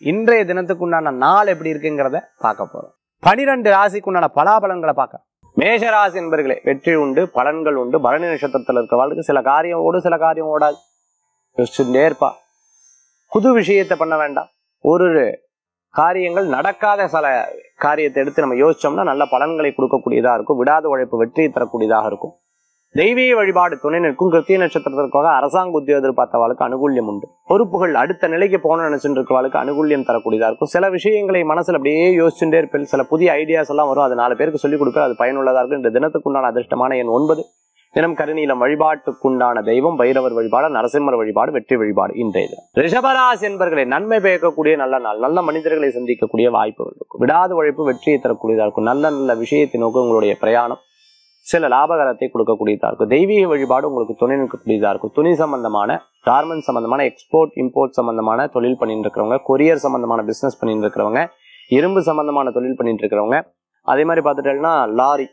இன்றைய தினத்துக்கு உண்டான நாள் எப்படி இருக்குங்கிறத பார்க்க போறோம் பனிரெண்டு ராசிக்கு உண்டான பலாபலன்களை பார்க்க மேஷராசி என்பர்களே வெற்றி உண்டு பலன்கள் உண்டு பரணி நட்சத்திரத்தில் இருக்கிறவர்களுக்கு சில காரியம் ஓடு சில காரியம் ஓடாது யோசிச்சுட்டே இருப்பா புது விஷயத்தை பண்ண வேண்டாம் ஒரு காரியங்கள் நடக்காத சில காரியத்தை எடுத்து நம்ம யோசிச்சோம்னா நல்ல பலன்களை கொடுக்கக்கூடியதா இருக்கும் விடாத உழைப்பு வெற்றியை தரக்கூடியதாக இருக்கும் தெய்வீக வழிபாடு துணை நிற்கும் கிருத்திய நட்சத்திரத்திற்காக அரசாங்க உத்தியோக எதிர்பார்த்தவாளுக்கு அனுகூல்யம் உண்டு பொறுப்புகள் அடுத்த நிலைக்கு போன நினைச்சுட்டு இருக்கவாளுக்கு அனுகூல்யம் தரக்கூடியதா இருக்கும் சில விஷயங்களை மனசுல அப்படியே யோசிச்சுட்டே இருப்பேன் சில புதிய ஐடியாஸ் எல்லாம் வரும் அது நாலு பேருக்கு சொல்லிக் கொடுப்பேன் அது பயனுள்ளதா இருக்கும் இந்த தினத்துக்குண்டான அதிர்ஷ்டமான எண் ஒன்பது தினம் கருநீலம் வழிபாட்டுக்குண்டான தெய்வம் பைரவர் வழிபாடு நரசிம்மர் வழிபாடு வெற்றி வழிபாடு இன்றைய தினம் ரிஷபராசி என்பர்களை நன்மை பயக்கக்கூடிய நல்ல நாள் நல்ல மனிதர்களை சந்திக்கக்கூடிய வாய்ப்புகள் இருக்கும் விடாத உழைப்பு வெற்றியை தரக்கூடியதா இருக்கும் நல்ல நல்ல விஷயத்தை நோக்கி உங்களுடைய பிரயாணம் சில லாபகரத்தை கொடுக்கக்கூடியதா இருக்கும் தெய்வீக வழிபாடு உங்களுக்கு துணை நிற்கக்கூடியதா இருக்கும் துணி சம்பந்தமான கார்மெண்ட் சம்பந்தமான எக்ஸ்போர்ட் இம்போர்ட் சம்பந்தமான தொழில் பண்ணிட்டு இருக்கிறவங்க கொரியர் சம்பந்தமான பிசினஸ் பண்ணிட்டு இருக்கிறவங்க இரும்பு சம்பந்தமான தொழில் பண்ணிட்டு இருக்கிறவங்க அதே மாதிரி பார்த்துட்டேன்னா லாரி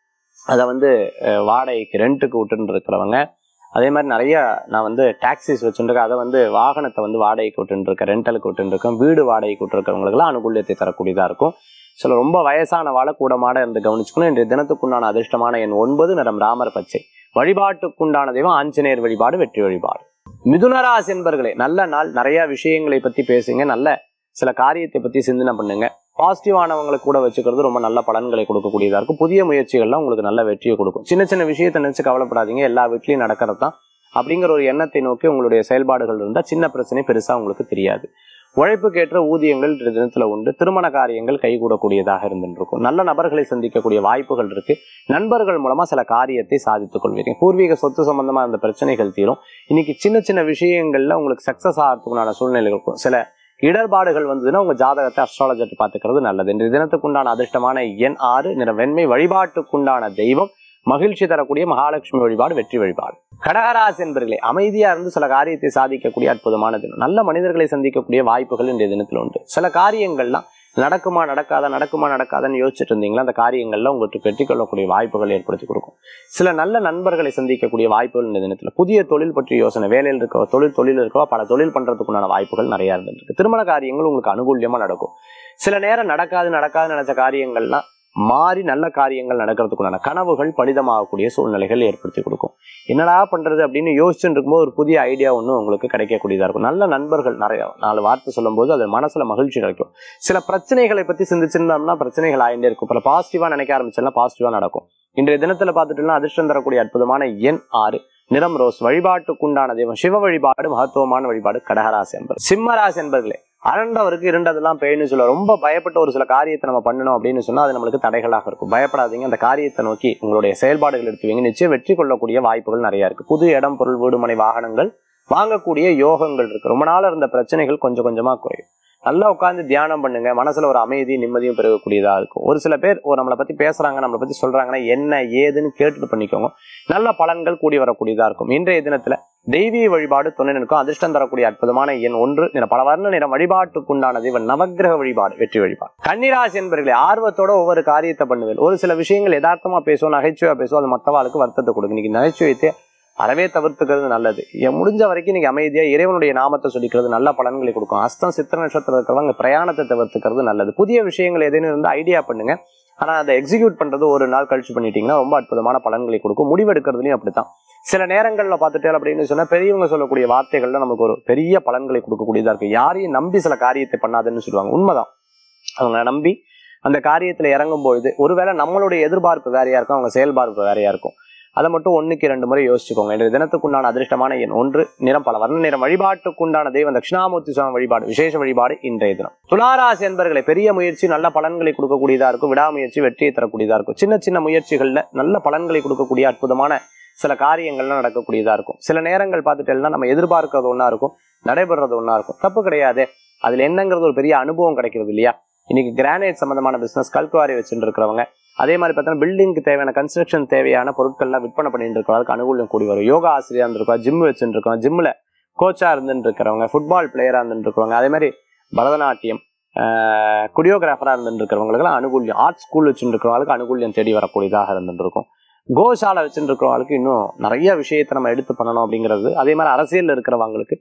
அதை வந்து அஹ், வாடகைக்கு ரெண்ட்டுக்கு விட்டுன்னு இருக்கிறவங்க அதே மாதிரி நிறைய நான் வந்து டாக்ஸிஸ் வச்சுருக்கேன் அதை வந்து வாகனத்தை வந்து வாடகைக்கு விட்டுன்னு இருக்கேன் ரெண்டலுக்கு விட்டுன்னு இருக்கேன் வீடு வாடகைக்கு விட்டுருக்கிறவங்களுக்குலாம் அனுகூல்யத்தை தரக்கூடியதாக இருக்கும் சில ரொம்ப வயசான வாழ கூடமாட இருந்து கவனிச்சுக்கணும் இன்றைய தினத்துக்குண்டான அதிர்ஷ்டமான எண் ஒன்பது நிறம் ராமர் பச்சை வழிபாட்டுக்குண்டான தெய்வம் ஆஞ்சநேயர் வழிபாடு வெற்றி வழிபாடு மிதுனராசி என்பர்களே நல்ல நாள் நிறைய விஷயங்களை பத்தி பேசுங்க நல்ல சில காரியத்தை பத்தி சிந்தனை பண்ணுங்க பாசிட்டிவானவங்களை கூட வச்சுக்கிறது ரொம்ப நல்ல பலன்களை கொடுக்கக்கூடியதா இருக்கும் புதிய முயற்சிகள்லாம் உங்களுக்கு நல்ல வெற்றியை கொடுக்கும் சின்ன சின்ன விஷயத்தை நினைச்சு கவலைப்படாதீங்க எல்லா வீட்லயும் நடக்கிறது தான் அப்படிங்கிற ஒரு எண்ணத்தை நோக்கி உங்களுடைய செயல்பாடுகள் இருந்தால் சின்ன பிரச்சனை பெருசா உங்களுக்கு தெரியாது உழைப்புக்கேற்ற ஊதியங்கள் இந்த தினத்துல உண்டு திருமண காரியங்கள் கைகூடக்கூடியதாக இருந்துருக்கும் நல்ல நபர்களை சந்திக்கக்கூடிய வாய்ப்புகள் இருக்கு நண்பர்கள் மூலமா சில காரியத்தை சாதித்துக் கொள்வீங்க பூர்வீக சொத்து சம்பந்தமா அந்த பிரச்சனைகள் தீரும் இன்னைக்கு சின்ன சின்ன விஷயங்கள்ல உங்களுக்கு சக்சஸ் ஆகிறதுக்குண்டான சூழ்நிலைகள் இருக்கும் சில இடர்பாடுகள் வந்ததுன்னா உங்க ஜாதகத்தை அஸ்ட்ராலஜர்ட்டு பார்த்துக்கிறது நல்லது இன்றைய தினத்துக்குண்டான அதிர்ஷ்டமான எண் ஆறு நிற வெண்மை வழிபாட்டுக்குண்டான தெய்வம் மகிழ்ச்சி தரக்கூடிய மகாலட்சுமி வழிபாடு வெற்றி வழிபாடு கடகராசி என்பர்களே அமைதியா இருந்து சில காரியத்தை சாதிக்கக்கூடிய அற்புதமான தினம் நல்ல மனிதர்களை சந்திக்கக்கூடிய வாய்ப்புகள் இன்றைய தினத்தில் உண்டு சில காரியங்கள்லாம் நடக்குமா நடக்காதா நடக்குமா நடக்காதான்னு யோசிச்சுட்டு இருந்தீங்களா அந்த காரியங்கள்ல உங்களுக்கு வெற்றி கொள்ளக்கூடிய வாய்ப்புகள் ஏற்படுத்தி கொடுக்கும் சில நல்ல நண்பர்களை சந்திக்கக்கூடிய வாய்ப்புகள் இந்த தினத்துல புதிய தொழில் பற்றி யோசனை வேலையில் இருக்கவா தொழில் தொழில் இருக்கவா பல தொழில் பண்றதுக்குண்டான வாய்ப்புகள் நிறைய இருந்துருக்கு திருமண காரியங்கள் உங்களுக்கு அனுகூல்யமா நடக்கும் சில நேரம் நடக்காது நடக்காது நினைச்ச காரியங்கள்லாம் மாறி நல்ல காரியங்கள் நடக்கிறதுக்குண்டான கனவுகள் பலிதமாகக்கூடிய சூழ்நிலைகள் ஏற்படுத்தி கொடுக்கும் என்னடா பண்றது அப்படின்னு யோசிச்சுட்டு இருக்கும்போது ஒரு புதிய ஐடியா ஒன்று உங்களுக்கு கிடைக்கக்கூடியதா இருக்கும் நல்ல நண்பர்கள் நிறைய நாலு வார்த்தை சொல்லும்போது அது மனசுல மகிழ்ச்சி கிடைக்கும் சில பிரச்சனைகளை பத்தி சிந்திச்சிருந்தோம்னா பிரச்சனைகள் ஆயிட்டே இருக்கும் பல பாசிட்டிவா நினைக்க ஆரம்பிச்சோம்னா பாசிட்டிவா நடக்கும் இன்றைய தினத்துல பார்த்துட்டோம்னா அதிர்ஷ்டம் தரக்கூடிய அற்புதமான எண் ஆறு நிறம் ரோஸ் வழிபாட்டுக்குண்டான தெய்வம் சிவ வழிபாடு மகத்துவமான வழிபாடு கடகராசி என்பது சிம்மராசி என்பர்களே அரண்டவருக்கு இருண்டதெல்லாம் பெய்யுன்னு சொல்ல ரொம்ப பயப்பட்ட ஒரு சில காரியத்தை நம்ம பண்ணணும் அப்படின்னு சொன்னா அது நம்மளுக்கு தடைகளாக இருக்கும் பயப்படாதீங்க அந்த காரியத்தை நோக்கி உங்களுடைய செயல்பாடுகள் எடுத்துவீங்க நிச்சயம் வெற்றி கொள்ளக்கூடிய வாய்ப்புகள் நிறைய இருக்கு புது இடம் பொருள் வீடுமனை வாகனங்கள் வாங்கக்கூடிய யோகங்கள் இருக்கு ரொம்ப நாள் இருந்த பிரச்சனைகள் கொஞ்சம் கொஞ்சமா குறையும் நல்லா உட்காந்து தியானம் பண்ணுங்க மனசுல ஒரு அமைதி நிம்மதியும் பெருகக்கூடியதா இருக்கும் ஒரு சில பேர் ஒரு நம்மளை பத்தி பேசுறாங்க நம்மளை பத்தி சொல்றாங்கன்னா என்ன ஏதுன்னு கேட்டுட்டு பண்ணிக்கோங்க நல்ல பலன்கள் கூடி வரக்கூடியதா இருக்கும் இன்றைய தினத்துல தெய்வீக வழிபாடு துணை நிற்கும் அதிர்ஷ்டம் தரக்கூடிய அற்புதமான எண் ஒன்று நிற பல வர்ண நிறம் வழிபாட்டுக்குண்டான தெய்வம் நவக்கிரக வழிபாடு வெற்றி வழிபாடு கன்னிராசி என்பர்களே ஆர்வத்தோட ஒவ்வொரு காரியத்தை பண்ணுவேன் ஒரு சில விஷயங்கள் யதார்த்தமா பேசுவோம் நகைச்சுவையா பேசுவோம் அது மற்றவாளுக்கு வருத்தத்தை கொடுக்கும் இன்னைக்கு நகைச்சுவையத்தை அறவே தவிர்த்துக்கிறது நல்லது என் முடிஞ்ச வரைக்கும் நீங்க அமைதியா இறைவனுடைய நாமத்தை சொல்லிக்கிறது நல்ல பலன்களை கொடுக்கும் அஸ்தம் சித்திர நட்சத்திரம் இருக்கிறவங்க பிரயாணத்தை தவிர்த்துக்கிறது நல்லது புதிய விஷயங்கள் எதுன்னு இருந்து ஐடியா பண்ணுங்க ஆனா அதை எக்ஸிக்யூட் பண்றது ஒரு நாள் கழிச்சு பண்ணிட்டீங்கன்னா ரொம்ப அற்புதமான பலன்களை கொடுக்கும் முடிவெடுக்கிறதுலயும் அப்படித்தான் சில நேரங்கள்ல பார்த்துட்டே அப்படின்னு சொன்னா பெரியவங்க சொல்லக்கூடிய வார்த்தைகள்ல நமக்கு ஒரு பெரிய பலன்களை கொடுக்கக்கூடியதா இருக்கு யாரையும் நம்பி சில காரியத்தை பண்ணாதுன்னு சொல்லுவாங்க உண்மைதான் அவங்க நம்பி அந்த காரியத்துல இறங்கும் பொழுது ஒருவேளை நம்மளுடைய எதிர்பார்ப்பு வேறையா இருக்கும் அவங்க செயல்பார்ப்பு வேறையா இருக்கும் அதை மட்டும் ஒண்ணுக்கு ரெண்டு முறை யோசிச்சுக்கோங்க இன்றைய தினத்துக்குண்டான அதிர்ஷ்டமான எண் ஒன்று நிறம் பல வர்ண நிறம் வழிபாட்டுக்குண்டான தெய்வம் தட்சிணாமூர்த்தி சுவாமி வழிபாடு விசேஷ வழிபாடு இன்றைய தினம் துளாராசி என்பர்களை பெரிய முயற்சி நல்ல பலன்களை கொடுக்கக்கூடியதா இருக்கும் விடாமுயற்சி வெற்றியை தரக்கூடியதா இருக்கும் சின்ன சின்ன முயற்சிகள்ல நல்ல பலன்களை கொடுக்கக்கூடிய அற்புதமான சில காரியங்கள்லாம் நடக்கக்கூடியதா இருக்கும் சில நேரங்கள் பார்த்துட்டேன்னா நம்ம எதிர்பார்க்கறது ஒண்ணா இருக்கும் நடைபெறது ஒண்ணா இருக்கும் தப்பு கிடையாது அதுல என்னங்கிறது ஒரு பெரிய அனுபவம் கிடைக்கிறது இல்லையா இன்னைக்கு கிரானைட் சம்பந்தமான பிசினஸ் கல்குவாரி வச்சுட்டு இருக்கிறவங்க அதே மாதிரி பார்த்தோன்னா பில்டிங்க்கு தேவையான கன்ஸ்ட்ரக்ஷன் தேவையான பொருட்கள்லாம் விற்பனை பண்ணிட்டு இருக்கிறவங்களுக்கு அனுகூலம் கூடி வரும் யோகா ஆசிரியர் இருந்திருக்கோம் ஜிம் வச்சுட்டு இருக்கோம் ஜிம்ல கோச்சா இருந்துட்டு இருக்கிறவங்க ஃபுட்பால் பிளேயரா இருந்துட்டு இருக்கிறவங்க அதே மாதிரி பரதநாட்டியம் குடியோகிராஃபரா இருந்துட்டு இருக்கிறவங்களுக்குலாம் அனுகூல்யம் ஆர்ட் ஸ்கூல் வச்சுட்டு இருக்கிறவங்களுக்கு அனுகூல்யம் தேடி வரக்கூடியதாக இருந்துட்டு இருக்கும் கோசாலை வச்சுட்டு இருக்கிறவங்களுக்கு இன்னும் நிறைய விஷயத்தை நம்ம எடுத்து பண்ணணும் அப்படிங்கிறது அதே மாதிரி அரசியல் இருக்கிறவங்களுக்கு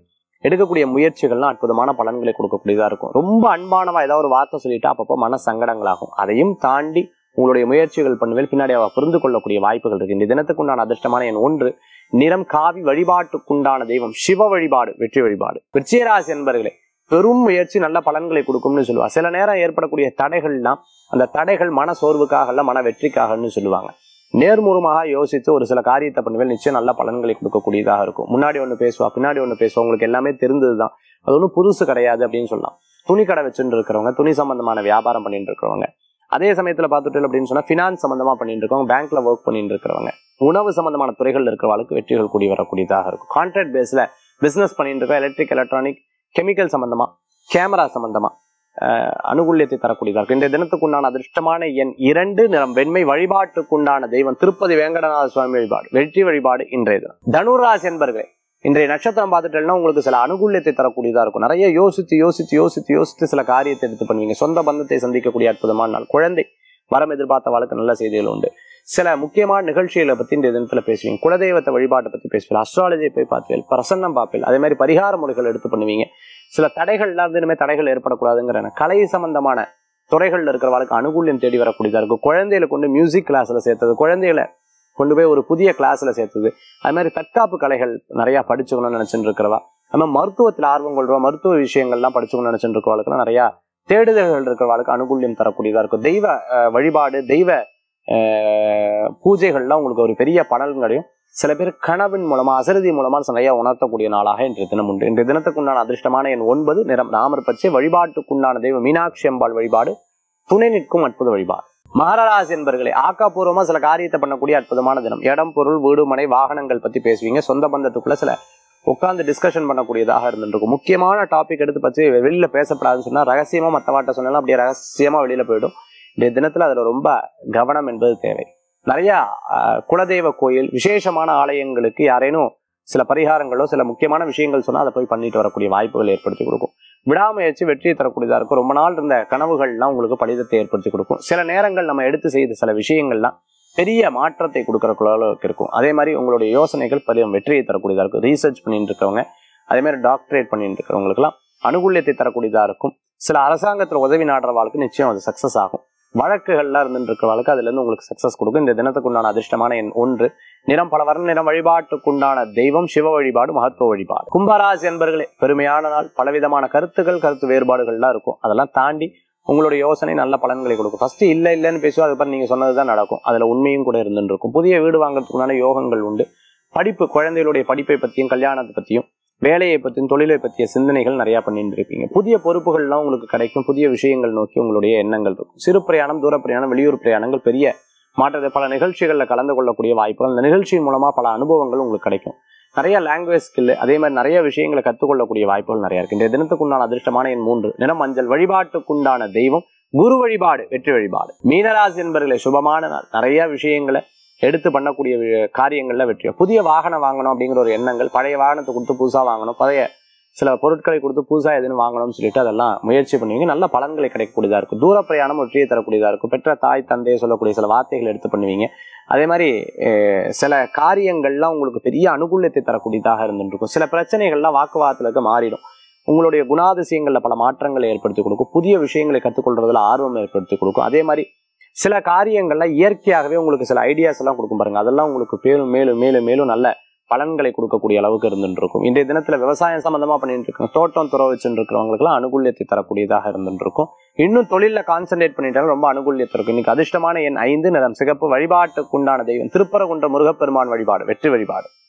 எடுக்கக்கூடிய முயற்சிகள்லாம் அற்புதமான பலன்களை கொடுக்கக்கூடியதா இருக்கும் ரொம்ப அன்பானவா ஏதாவது ஒரு வார்த்தை சொல்லிட்டு அப்பப்போ மன சங்கடங்களாகும் அதையும் தாண்டி உங்களுடைய முயற்சிகள் பண்ணுவேல் பின்னாடி அவ புரிந்து கொள்ளக்கூடிய வாய்ப்புகள் இருக்கு இந்த தினத்துக்குண்டான அதிர்ஷ்டமான எண் ஒன்று நிறம் காவி வழிபாட்டுக்குண்டான தெய்வம் சிவ வழிபாடு வெற்றி வழிபாடு விருச்சிகராசி என்பர்களே பெரும் முயற்சி நல்ல பலன்களை கொடுக்கும்னு சொல்லுவா சில நேரம் ஏற்படக்கூடிய தடைகள்லாம் அந்த தடைகள் மன சோர்வுக்காக இல்ல மன வெற்றிக்காகன்னு சொல்லுவாங்க நேர்முகமாக யோசித்து ஒரு சில காரியத்தை பண்ணுவேல் நிச்சயம் நல்ல பலன்களை கொடுக்கக்கூடியதாக இருக்கும் முன்னாடி ஒண்ணு பேசுவா பின்னாடி ஒண்ணு பேசுவா உங்களுக்கு எல்லாமே தெரிந்ததுதான் அது ஒன்றும் புதுசு கிடையாது அப்படின்னு சொல்லலாம் துணி கடை வச்சுட்டு இருக்கிறவங்க துணி சம்பந்தமான வியாபாரம் பண்ணிட்டு இருக்கிறவங்க அதே சமயத்துல பார்த்துட்டு அப்படின்னு சொன்னா ஃபினான்ஸ் சம்பந்தமா பண்ணிட்டு இருக்கவங்க பேங்க்ல ஒர்க் பண்ணிட்டு இருக்கிறவங்க உணவு சம்பந்தமான துறைகள் இருக்கிறவங்களுக்கு வெற்றிகள் கூடி வரக்கூடியதாக இருக்கும் கான்ட்ராக்ட் பேஸ்ல பிசினஸ் பண்ணிட்டு இருக்கோம் எலக்ட்ரிக் எலக்ட்ரானிக் கெமிக்கல் சம்பந்தமா கேமரா சம்பந்தமா அஹ், அனுகூல்யத்தை தரக்கூடியதாக இருக்கும் இந்த தினத்துக்குண்டான அதிர்ஷ்டமான எண் இரண்டு நிறம் வெண்மை வழிபாட்டுக்குண்டான தெய்வம் திருப்பதி வேங்கடநாத சுவாமி வழிபாடு வெற்றி வழிபாடு இன்றைய தினம் தனுராசி என்பர்களே இன்றைய நட்சத்திரம் பார்த்துட்டேன்னா உங்களுக்கு சில அனுகூல்யத்தை தரக்கூடியதா இருக்கும் நிறைய யோசித்து யோசித்து யோசித்து யோசித்து சில காரியத்தை எடுத்து பண்ணுவீங்க சொந்த பந்தத்தை சந்திக்கக்கூடிய அற்புதமான நாள் குழந்தை வரம் எதிர்பார்த்த வாழ்க்கை நல்ல செய்திகள் உண்டு சில முக்கியமான நிகழ்ச்சிகளை பத்தி இந்த தினத்துல பேசுவீங்க குலதெய்வத்தை வழிபாட்டை பத்தி பேசுவீங்க அஸ்ட்ராலஜியை போய் பார்த்துவேல் பிரசன்னம் பார்ப்பேன் அதே மாதிரி பரிகார முறைகள் எடுத்து பண்ணுவீங்க சில தடைகள்லாம் இருந்து இனிமே தடைகள் ஏற்படக்கூடாதுங்கிற எண்ணம். கலை சம்பந்தமான துறைகள்ல இருக்கிறவங்களுக்கு அனுகூல்யம் தேடி வரக்கூடியதா இருக்கும் குழந்தைகளை கொண்டு மியூசிக் கிளாஸ்ல சேர்த்தது குழந்தைகளை கொண்டு போய் ஒரு புதிய கிளாஸ்ல சேர்த்தது அது மாதிரி தற்காப்பு கலைகள் நிறைய படிச்சுக்கணும்னு நினைச்சுட்டு இருக்கிறவா நம்ம மருத்துவத்தில் ஆர்வம் கொள்றவா மருத்துவ விஷயங்கள்லாம் படிச்சுக்கணும்னு நினைச்சுட்டு இருக்கிறவங்களுக்கு நிறைய தேடுதல்கள் இருக்கிறவங்களுக்கு அனுகூல்யம் தரக்கூடியதா இருக்கும் தெய்வ அஹ், வழிபாடு தெய்வ அஹ், பூஜைகள்லாம் உங்களுக்கு ஒரு பெரிய பலன் கிடையும் சில பேர் கனவின் மூலமா அசரதி மூலமா நிறைய உணர்த்தக்கூடிய நாளாக இன்றைய தினம் உண்டு இன்றைய தினத்துக்குண்டான அதிர்ஷ்டமான எண் ஒன்பது நிறம் ராமர் பச்சை வழிபாட்டுக்குண்டான தெய்வம் மீனாட்சி அம்பாள் வழிபாடு துணை நிற்கும் அற்புத வழிபாடு மகராசி என்பர்களே ஆக்கப்பூர்வமா சில காரியத்தை பண்ணக்கூடிய அற்புதமான தினம் இடம் பொருள் வீடு மனை வாகனங்கள் பத்தி பேசுவீங்க சொந்த பந்தத்துக்குள்ள சில உட்கார்ந்து டிஸ்கஷன் பண்ணக்கூடியதாக இருந்துருக்கும் முக்கியமான டாபிக் எடுத்து பற்றி வெளியில பேசப்படாதுன்னு சொன்னா ரகசியமா மத்தவாட்ட சொன்னாலும் அப்படியே ரகசியமா வெளியில போயிடும் இந்த தினத்துல அதுல ரொம்ப கவனம் என்பது தேவை நிறைய ஆஹ், குலதெய்வ கோயில் விசேஷமான ஆலயங்களுக்கு யாரேனும் சில பரிகாரங்களோ சில முக்கியமான விஷயங்கள் சொன்னா அதை போய் பண்ணிட்டு வரக்கூடிய வாய்ப்புகள் ஏற்படுத்தி கொடுக்கும் விடாமுயற்சி வெற்றியை தரக்கூடியதா இருக்கும் ரொம்ப நாள் இருந்த கனவுகள்லாம் உங்களுக்கு பலிதத்தை ஏற்படுத்தி கொடுக்கும் சில நேரங்கள் நம்ம எடுத்து செய்த சில விஷயங்கள்லாம் பெரிய மாற்றத்தை கொடுக்கற அளவுக்கு இருக்கும் அதே மாதிரி உங்களுடைய யோசனைகள் பெரிய வெற்றியை தரக்கூடியதா இருக்கும் ரீசர்ச் பண்ணிட்டு இருக்கவங்க அதே மாதிரி டாக்டரேட் பண்ணிட்டு இருக்கிறவங்களுக்குலாம் அனுகூல்யத்தை தரக்கூடியதா இருக்கும் சில அரசாங்கத்துல உதவி நாடுறவாளுக்கு நிச்சயம் அது சக்சஸ் ஆகும் வழக்குகள்லாம் இருந்துட்டு இருக்கிறவளுக்கு அதுல இருந்து உங்களுக்கு சக்சஸ் கொடுக்கும் இந்த தினத்துக்குண்டான அதிர்ஷ்டமான எண் ஒன்று நிறம் பல வர்ண நிறம் வழிபாட்டுக்குண்டான தெய்வம் சிவ வழிபாடு மகத்துவ வழிபாடு கும்பராசி என்பர்களே பெருமையான நாள் பலவிதமான கருத்துக்கள் கருத்து வேறுபாடுகள்லாம் இருக்கும் அதெல்லாம் தாண்டி உங்களுடைய யோசனை நல்ல பலன்களை கொடுக்கும் ஃபர்ஸ்ட் இல்ல இல்லைன்னு பேசுவோம் அதுக்கப்புறம் நீங்க சொன்னதுதான் நடக்கும் அதுல உண்மையும் கூட இருந்துட்டு இருக்கும் புதிய வீடு வாங்குறதுக்குண்டான யோகங்கள் உண்டு படிப்பு குழந்தைகளுடைய படிப்பை பத்தியும் கல்யாணத்தை பத்தியும் வேலையை பத்தியும் தொழிலை பற்றிய சிந்தனைகள் நிறைய பண்ணிட்டு இருப்பீங்க புதிய பொறுப்புகள்லாம் உங்களுக்கு கிடைக்கும் புதிய விஷயங்கள் நோக்கி உங்களுடைய எண்ணங்கள் இருக்கும் சிறு பிரயாணம் தூர பிரயாணம் வெளியூர் பிரயாணங்கள் பெரிய மாற்றத்தை பல நிகழ்ச்சிகளில் கலந்து கொள்ளக்கூடிய வாய்ப்புகள் அந்த நிகழ்ச்சியின் மூலமா பல அனுபவங்கள் உங்களுக்கு கிடைக்கும் நிறைய லாங்குவேஜ் ஸ்கில் அதே மாதிரி நிறைய விஷயங்களை கற்றுக்கொள்ளக்கூடிய வாய்ப்புகள் நிறைய இருக்கு இந்த தினத்துக்குண்டான அதிர்ஷ்டமான எண் மூன்று நிறம் மஞ்சள் வழிபாட்டுக்குண்டான தெய்வம் குரு வழிபாடு வெற்றி வழிபாடு மீனராசி என்பர்களை சுபமான நாள் நிறைய விஷயங்களை எடுத்து பண்ணக்கூடிய வி- காரியங்கள்ல வெற்றி புதிய வாகனம் வாங்கணும் அப்படிங்கிற ஒரு எண்ணங்கள் பழைய வாகனத்தை கொடுத்து புதுசா வாங்கணும் பழைய சில பொருட்களை கொடுத்து புதுசா எதுன்னு வாங்கணும்னு சொல்லிட்டு அதெல்லாம் முயற்சி பண்ணுவீங்க நல்ல பலன்களை கிடைக்கக்கூடியதா இருக்கும் தூர பிரயாணம் வெற்றியை தரக்கூடியதா இருக்கும் பெற்ற தாய் தந்தையை சொல்லக்கூடிய சில வார்த்தைகள் எடுத்து பண்ணுவீங்க அதே மாதிரி அஹ், சில காரியங்கள்லாம் உங்களுக்கு பெரிய அனுகூலத்தை தரக்கூடியதாக இருந்துட்டு இருக்கும் சில பிரச்சனைகள்லாம் வாக்குவாதத்துல இருக்க மாறிடும் உங்களுடைய குணாதிசயங்கள்ல பல மாற்றங்களை ஏற்படுத்தி கொடுக்கும் புதிய விஷயங்களை கற்றுக்கொள்றதுல ஆர்வம் ஏற்படுத்தி கொடுக்கும் அதே மாதிரி சில காரியங்கள்ல இயற்கையாகவே உங்களுக்கு சில ஐடியாஸ் எல்லாம் கொடுக்கும் பாருங்க அதெல்லாம் உங்களுக்கு மேலும் மேலும் மேலும் மேலும் நல்ல பலன்களை கொடுக்கக்கூடிய அளவுக்கு இருந்துட்டு இருக்கும் இன்றைய தினத்துல விவசாயம் சம்பந்தமா பண்ணிட்டு இருக்காங்க தோட்டம் துற வச்சுட்டு இருக்கிறவங்களுக்குலாம் அனுகூல்யத்தை தரக்கூடியதாக இருந்துட்டு இருக்கும் இன்னும் தொழில கான்சென்ட்ரேட் பண்ணிட்டாலும் ரொம்ப அனுகூல்யத்தை இருக்கும் இன்னைக்கு அதிர்ஷ்டமான எண் ஐந்து நிறம் சிகப்பு வழிபாட்டுக்குண்டான தெய்வம் திருப்பரங்குன்ற முருகப்பெருமான் வழிபாடு வெற்றி வழிபாடு